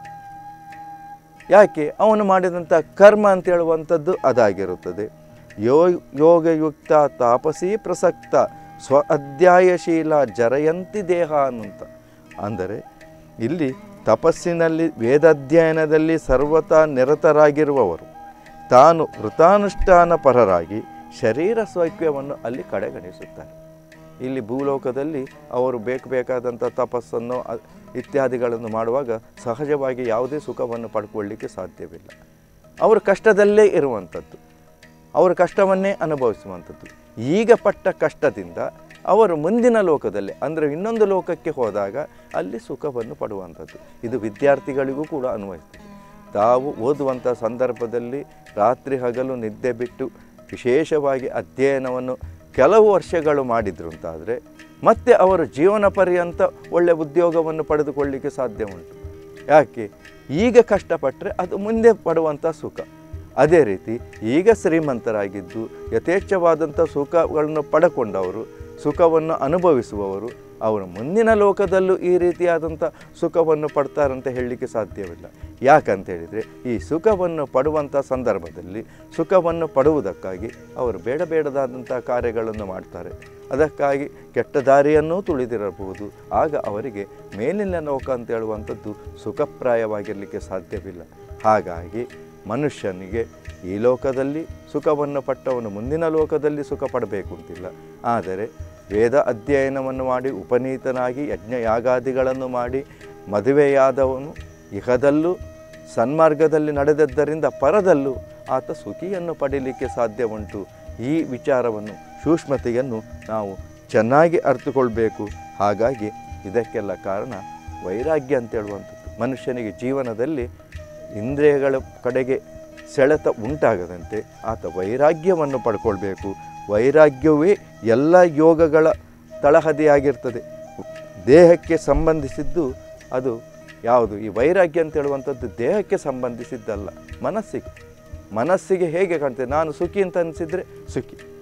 ಯಾಕೆ ಅವನು ಮಾಡಿದಂಥ ಕರ್ಮ ಅಂತ ಹೇಳುವಂಥದ್ದು ಅದಾಗಿರುತ್ತದೆ ಯೋ ಯೋಗಯುಕ್ತ ತಾಪಸಿ ಪ್ರಸಕ್ತ ಸ್ವ ಅಧ್ಯಾಯಶೀಲ ಜರಯಂತಿ ದೇಹ ಅನ್ನುಂತ ಅಂದರೆ ಇಲ್ಲಿ ತಪಸ್ಸಿನಲ್ಲಿ ವೇದಾಧ್ಯಯನದಲ್ಲಿ ಸರ್ವತಾ ನಿರತರಾಗಿರುವವರು ತಾನು ವೃತಾನುಷ್ಠಾನ ಪರರಾಗಿ ಶರೀರ ಸೌಖ್ಯವನ್ನು ಅಲ್ಲಿ ಕಡೆಗಣಿಸುತ್ತಾರೆ ಇಲ್ಲಿ ಭೂಲೋಕದಲ್ಲಿ ಅವರು ಬೇಕು ಬೇಕಾದಂಥ ತಪಸ್ಸನ್ನು ಅ- ಇತ್ಯಾದಿಗಳನ್ನು ಮಾಡುವಾಗ ಸಹಜವಾಗಿ ಯಾವುದೇ ಸುಖವನ್ನು ಪಡ್ಕೊಳ್ಳಿಕ್ಕೆ ಸಾಧ್ಯವಿಲ್ಲ ಅವರು ಕಷ್ಟದಲ್ಲೇ ಇರುವಂಥದ್ದು ಅವರು ಕಷ್ಟವನ್ನೇ ಅನುಭವಿಸುವಂಥದ್ದು ಈಗ ಪಟ್ಟ ಕಷ್ಟದಿಂದ ಅವರು ಮುಂದಿನ ಲೋಕದಲ್ಲಿ ಅಂದರೆ ಇನ್ನೊಂದು ಲೋಕಕ್ಕೆ ಹೋದಾಗ ಅಲ್ಲಿ ಸುಖವನ್ನು ಪಡುವಂಥದ್ದು ಇದು ವಿದ್ಯಾರ್ಥಿಗಳಿಗೂ ಕೂಡ ಅನ್ವಯಿಸ್ತದೆ ತಾವು ಓದುವಂಥ ಸಂದರ್ಭದಲ್ಲಿ ರಾತ್ರಿ ಹಗಲು ನಿದ್ದೆ ಬಿಟ್ಟು ವಿಶೇಷವಾಗಿ ಅಧ್ಯಯನವನ್ನು ಕೆಲವು ವರ್ಷಗಳು ಮಾಡಿದ್ರು ಅಂತಾದರೆ ಮತ್ತೆ ಅವರು ಜೀವನ ಪರ್ಯಂತ ಒಳ್ಳೆಯ ಉದ್ಯೋಗವನ್ನು ಪಡೆದುಕೊಳ್ಳಿಕ್ಕೆ ಸಾಧ್ಯ ಉಂಟು ಯಾಕೆ ಈಗ ಕಷ್ಟಪಟ್ಟರೆ ಅದು ಮುಂದೆ ಪಡುವಂಥ ಸುಖ ಅದೇ ರೀತಿ ಈಗ ಶ್ರೀಮಂತರಾಗಿದ್ದು ಯಥೇಚ್ಛವಾದಂಥ ಸುಖಗಳನ್ನು ಪಡಕೊಂಡವರು ಸುಖವನ್ನು ಅನುಭವಿಸುವವರು ಅವರು ಮುಂದಿನ ಲೋಕದಲ್ಲೂ ಈ ರೀತಿಯಾದಂಥ ಸುಖವನ್ನು ಪಡ್ತಾರಂತ ಹೇಳಲಿಕ್ಕೆ ಸಾಧ್ಯವಿಲ್ಲ ಯಾಕಂತ ಹೇಳಿದರೆ ಈ ಸುಖವನ್ನು ಪಡುವಂಥ ಸಂದರ್ಭದಲ್ಲಿ ಸುಖವನ್ನು ಪಡುವುದಕ್ಕಾಗಿ ಅವರು ಬೇಡ ಬೇಡದಾದಂಥ ಕಾರ್ಯಗಳನ್ನು ಮಾಡ್ತಾರೆ ಅದಕ್ಕಾಗಿ ಕೆಟ್ಟ ದಾರಿಯನ್ನೂ ತುಳಿದಿರಬಹುದು ಆಗ ಅವರಿಗೆ ಮೇಲಿನ ಲೋಕ ಅಂತ ಹೇಳುವಂಥದ್ದು ಸುಖಪ್ರಾಯವಾಗಿರಲಿಕ್ಕೆ ಸಾಧ್ಯವಿಲ್ಲ ಹಾಗಾಗಿ ಮನುಷ್ಯನಿಗೆ ಈ ಲೋಕದಲ್ಲಿ ಸುಖವನ್ನು ಪಟ್ಟವನು ಮುಂದಿನ ಲೋಕದಲ್ಲಿ ಸುಖ ಪಡಬೇಕು ಅಂತಿಲ್ಲ ಆದರೆ ವೇದ ಅಧ್ಯಯನವನ್ನು ಮಾಡಿ ಉಪನೀತನಾಗಿ ಯಜ್ಞ ಯಾಗಾದಿಗಳನ್ನು ಮಾಡಿ ಮದುವೆಯಾದವನು ಇಹದಲ್ಲೂ ಸನ್ಮಾರ್ಗದಲ್ಲಿ ನಡೆದದ್ದರಿಂದ ಪರದಲ್ಲೂ ಆತ ಸುಖಿಯನ್ನು ಪಡೀಲಿಕ್ಕೆ ಸಾಧ್ಯ ಉಂಟು ಈ ವಿಚಾರವನ್ನು ಸೂಕ್ಷ್ಮತೆಯನ್ನು ನಾವು ಚೆನ್ನಾಗಿ ಅರ್ಥಕೊಳ್ಬೇಕು ಹಾಗಾಗಿ ಇದಕ್ಕೆಲ್ಲ ಕಾರಣ ವೈರಾಗ್ಯ ಅಂತ ಹೇಳುವಂಥದ್ದು ಮನುಷ್ಯನಿಗೆ ಜೀವನದಲ್ಲಿ ಇಂದ್ರಿಯಗಳ ಕಡೆಗೆ ಸೆಳೆತ ಉಂಟಾಗದಂತೆ ಆತ ವೈರಾಗ್ಯವನ್ನು ಪಡ್ಕೊಳ್ಬೇಕು ವೈರಾಗ್ಯವೇ ಎಲ್ಲ ಯೋಗಗಳ ತಳಹದಿಯಾಗಿರ್ತದೆ ದೇಹಕ್ಕೆ ಸಂಬಂಧಿಸಿದ್ದು ಅದು ಯಾವುದು ಈ ವೈರಾಗ್ಯ ಅಂತ ಹೇಳುವಂಥದ್ದು ದೇಹಕ್ಕೆ ಸಂಬಂಧಿಸಿದ್ದಲ್ಲ ಮನಸ್ಸಿಗೆ ಮನಸ್ಸಿಗೆ ಹೇಗೆ ಕಾಣ್ತದೆ ನಾನು ಸುಖಿ ಅಂತ ಅನಿಸಿದರೆ ಸುಖಿ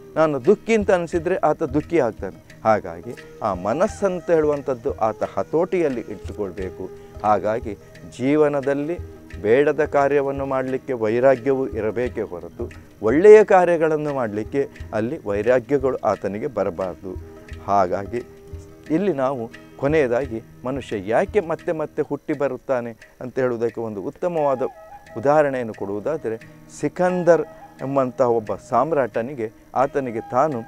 ನಾನು ದುಃಖಿ ಅಂತ ಅನಿಸಿದರೆ ಆತ ದುಃಖಿ ಆಗ್ತಾನೆ ಹಾಗಾಗಿ ಆ ಮನಸ್ಸಂತ ಹೇಳುವಂಥದ್ದು ಆತ ಹತೋಟಿಯಲ್ಲಿ ಇಟ್ಟುಕೊಳ್ಬೇಕು ಹಾಗಾಗಿ ಜೀವನದಲ್ಲಿ ಬೇಡದ ಕಾರ್ಯವನ್ನು ಮಾಡಲಿಕ್ಕೆ ವೈರಾಗ್ಯವು ಇರಬೇಕೇ ಹೊರತು ಒಳ್ಳೆಯ ಕಾರ್ಯಗಳನ್ನು ಮಾಡಲಿಕ್ಕೆ ಅಲ್ಲಿ ವೈರಾಗ್ಯಗಳು ಆತನಿಗೆ ಬರಬಾರ್ದು ಹಾಗಾಗಿ ಇಲ್ಲಿ ನಾವು ಕೊನೆಯದಾಗಿ ಮನುಷ್ಯ ಯಾಕೆ ಮತ್ತೆ ಮತ್ತೆ ಹುಟ್ಟಿ ಬರುತ್ತಾನೆ ಅಂತ ಹೇಳುವುದಕ್ಕೆ ಒಂದು ಉತ್ತಮವಾದ ಉದಾಹರಣೆಯನ್ನು ಕೊಡುವುದಾದರೆ ಸಿಕಂದರ್ ಎಂಬಂಥ ಒಬ್ಬ ಸಾಮ್ರಾಟನಿಗೆ ಆತನಿಗೆ ತಾನು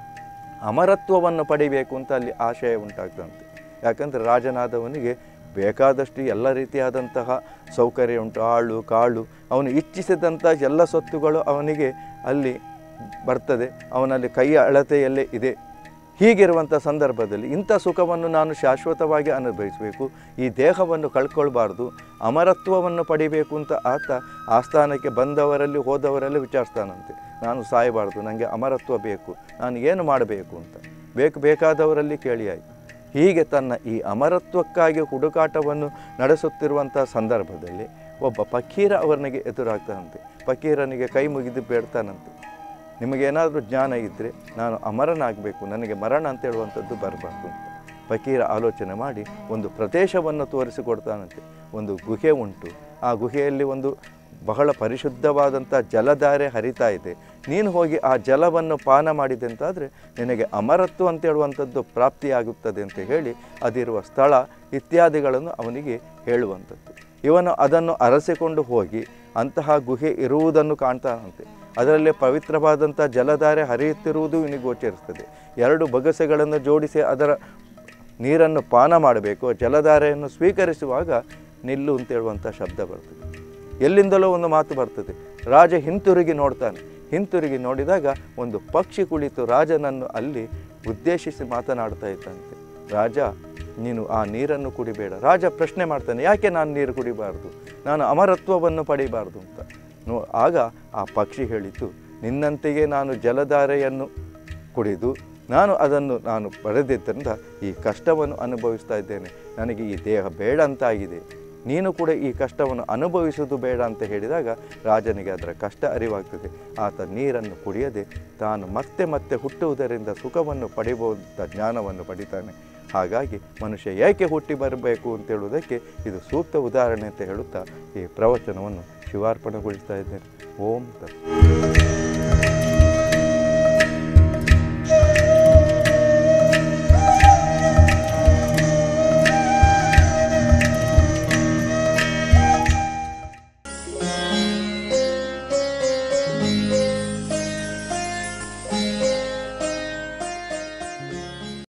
ಅಮರತ್ವವನ್ನು ಪಡಿಬೇಕು ಅಂತ ಅಲ್ಲಿ ಆಶಯ ಉಂಟಾಗ್ತಂತೆ ಯಾಕಂದರೆ ರಾಜನಾದವನಿಗೆ ಬೇಕಾದಷ್ಟು ಎಲ್ಲ ರೀತಿಯಾದಂತಹ ಸೌಕರ್ಯ ಉಂಟು ಆಳು ಕಾಳು ಅವನು ಇಚ್ಛಿಸಿದಂಥ ಎಲ್ಲ ಸೊತ್ತುಗಳು ಅವನಿಗೆ ಅಲ್ಲಿ ಬರ್ತದೆ ಅವನಲ್ಲಿ ಕೈಯ ಅಳತೆಯಲ್ಲೇ ಇದೆ ಹೀಗಿರುವಂಥ ಸಂದರ್ಭದಲ್ಲಿ ಇಂಥ ಸುಖವನ್ನು ನಾನು ಶಾಶ್ವತವಾಗಿ ಅನುಭವಿಸಬೇಕು ಈ ದೇಹವನ್ನು ಕಳ್ಕೊಳ್ಬಾರ್ದು ಅಮರತ್ವವನ್ನು ಪಡಿಬೇಕು ಅಂತ ಆತ ಆಸ್ಥಾನಕ್ಕೆ ಬಂದವರಲ್ಲಿ ಹೋದವರಲ್ಲಿ ವಿಚಾರಿಸ್ತಾನಂತೆ ನಾನು ಸಾಯಬಾರ್ದು ನನಗೆ ಅಮರತ್ವ ಬೇಕು ನಾನು ಏನು ಮಾಡಬೇಕು ಅಂತ ಬೇಕು ಬೇಕಾದವರಲ್ಲಿ ಕೇಳಿ ಆಯಿತು ಹೀಗೆ ತನ್ನ ಈ ಅಮರತ್ವಕ್ಕಾಗಿ ಹುಡುಕಾಟವನ್ನು ನಡೆಸುತ್ತಿರುವಂಥ ಸಂದರ್ಭದಲ್ಲಿ ಒಬ್ಬ ಫಕೀರ ಅವನಿಗೆ ಎದುರಾಗ್ತಾನಂತೆ ಫಕೀರನಿಗೆ ಕೈ ಮುಗಿದು ಬೇಡ್ತಾನಂತೆ ನಿಮಗೇನಾದರೂ ಜ್ಞಾನ ಇದ್ದರೆ ನಾನು ಅಮರನಾಗಬೇಕು ನನಗೆ ಮರಣ ಅಂತ ಹೇಳುವಂಥದ್ದು ಬರಬಾರ್ದು ಅಂತ ಫಕೀರ ಆಲೋಚನೆ ಮಾಡಿ ಒಂದು ಪ್ರದೇಶವನ್ನು ತೋರಿಸಿಕೊಡ್ತಾನಂತೆ ಒಂದು ಗುಹೆ ಉಂಟು ಆ ಗುಹೆಯಲ್ಲಿ ಒಂದು ಬಹಳ ಪರಿಶುದ್ಧವಾದಂಥ ಜಲಧಾರೆ ಹರಿತಾ ಇದೆ ನೀನು ಹೋಗಿ ಆ ಜಲವನ್ನು ಪಾನ ಮಾಡಿದೆ ಅಂತಾದರೆ ನಿನಗೆ ಅಮರತ್ವ ಅಂತ ಹೇಳುವಂಥದ್ದು ಪ್ರಾಪ್ತಿಯಾಗುತ್ತದೆ ಅಂತ ಹೇಳಿ ಅದಿರುವ ಸ್ಥಳ ಇತ್ಯಾದಿಗಳನ್ನು ಅವನಿಗೆ ಹೇಳುವಂಥದ್ದು ಇವನು ಅದನ್ನು ಅರಸಿಕೊಂಡು ಹೋಗಿ ಅಂತಹ ಗುಹೆ ಇರುವುದನ್ನು ಕಾಣ್ತಾನಂತೆ ಅದರಲ್ಲಿ ಪವಿತ್ರವಾದಂಥ ಜಲಧಾರೆ ಹರಿಯುತ್ತಿರುವುದು ಇವನಿಗೆ ಗೋಚರಿಸ್ತದೆ ಎರಡು ಬಗಸೆಗಳನ್ನು ಜೋಡಿಸಿ ಅದರ ನೀರನ್ನು ಪಾನ ಮಾಡಬೇಕು ಜಲಧಾರೆಯನ್ನು ಸ್ವೀಕರಿಸುವಾಗ ನಿಲ್ಲು ಅಂತೇಳುವಂಥ ಶಬ್ದ ಬರ್ತದೆ ಎಲ್ಲಿಂದಲೋ ಒಂದು ಮಾತು ಬರ್ತದೆ ರಾಜ ಹಿಂತಿರುಗಿ ನೋಡ್ತಾನೆ ಹಿಂತಿರುಗಿ ನೋಡಿದಾಗ ಒಂದು ಪಕ್ಷಿ ಕುಳಿತು ರಾಜನನ್ನು ಅಲ್ಲಿ ಉದ್ದೇಶಿಸಿ ಮಾತನಾಡ್ತಾ ಇತ್ತಂತೆ ರಾಜ ನೀನು ಆ ನೀರನ್ನು ಕುಡಿಬೇಡ ರಾಜ ಪ್ರಶ್ನೆ ಮಾಡ್ತಾನೆ ಯಾಕೆ ನಾನು ನೀರು ಕುಡಿಬಾರ್ದು ನಾನು ಅಮರತ್ವವನ್ನು ಪಡಿಬಾರ್ದು ಅಂತ ನೋ ಆಗ ಆ ಪಕ್ಷಿ ಹೇಳಿತು ನಿನ್ನಂತೆಯೇ ನಾನು ಜಲಧಾರೆಯನ್ನು ಕುಡಿದು ನಾನು ಅದನ್ನು ನಾನು ಪಡೆದಿದ್ದರಿಂದ ಈ ಕಷ್ಟವನ್ನು ಅನುಭವಿಸ್ತಾ ಇದ್ದೇನೆ ನನಗೆ ಈ ದೇಹ ಬೇಡ ಅಂತಾಗಿದೆ ನೀನು ಕೂಡ ಈ ಕಷ್ಟವನ್ನು ಅನುಭವಿಸುವುದು ಬೇಡ ಅಂತ ಹೇಳಿದಾಗ ರಾಜನಿಗೆ ಅದರ ಕಷ್ಟ ಅರಿವಾಗ್ತದೆ ಆತ ನೀರನ್ನು ಕುಡಿಯದೆ ತಾನು ಮತ್ತೆ ಮತ್ತೆ ಹುಟ್ಟುವುದರಿಂದ ಸುಖವನ್ನು ಪಡೆಯುವಂಥ ಜ್ಞಾನವನ್ನು ಪಡಿತಾನೆ ಹಾಗಾಗಿ ಮನುಷ್ಯ ಏಕೆ ಹುಟ್ಟಿ ಬರಬೇಕು ಅಂತ ಹೇಳುವುದಕ್ಕೆ ಇದು ಸೂಕ್ತ ಉದಾಹರಣೆ ಅಂತ ಹೇಳುತ್ತಾ ಈ ಪ್ರವಚನವನ್ನು ಶಿವಾರ್ಪಣೆಗೊಳಿಸ್ತಾ ಇದ್ದೇನೆ ಓಂ ತತ್